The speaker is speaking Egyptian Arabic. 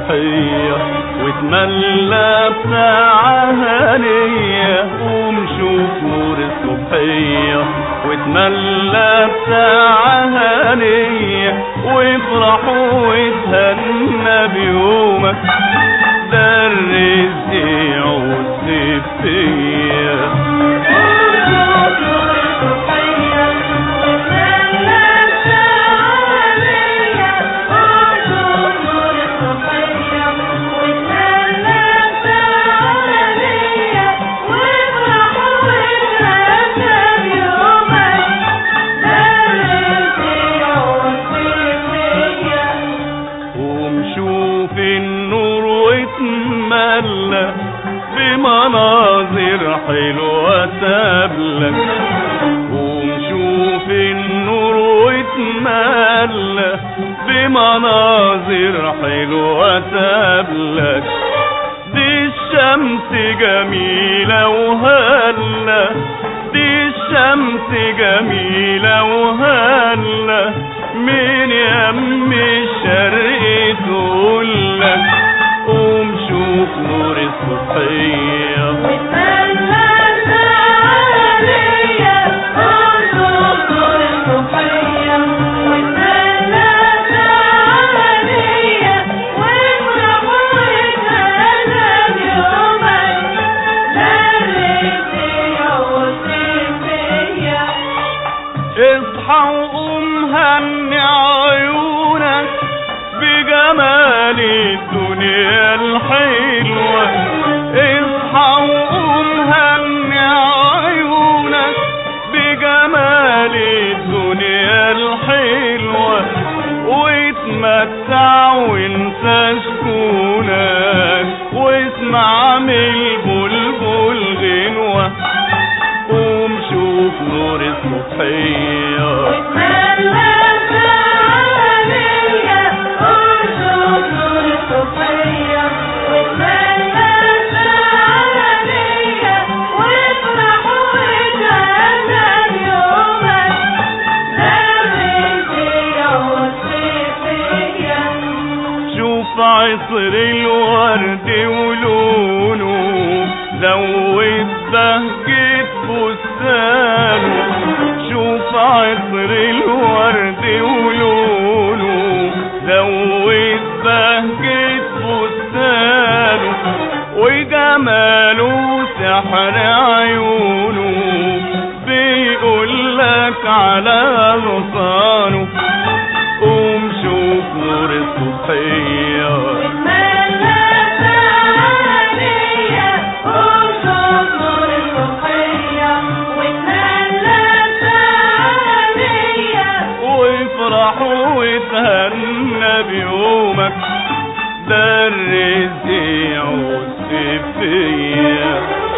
الصبحية واتملى بساعة هنية قوم شوف نور الصبحية واتملى بساعة هنية وافرح واتهنى بيومك ده الرزق يعود فيا قوم شوف النور واتملى بمناظر حلوة تبلك قوم شوف النور واتملى بمناظر حلوة تبلك دي الشمس جميلة وهلا دي الشمس جميلة وهلا من يم الشرق تقولك قوم شوف نور الصبحية اصحى وقوم هني عيونك بجمال الدنيا الحلوة اصحى وقوم هني عيونك بجمال الدنيا الحلوة واتمتع وانسى شكونك واسمع من البلبل غنوة قوم شوف نور الصبحية شوف عصر الورد ولونه زود بهجة فستانه شوف عصر الورد ولونه زود بهجة فستانه وجماله سحر عيونه بيقولك على غصانه قوم شوف نور الصبحية وافرح وتهنى بيومك ده الرزق يعود فيا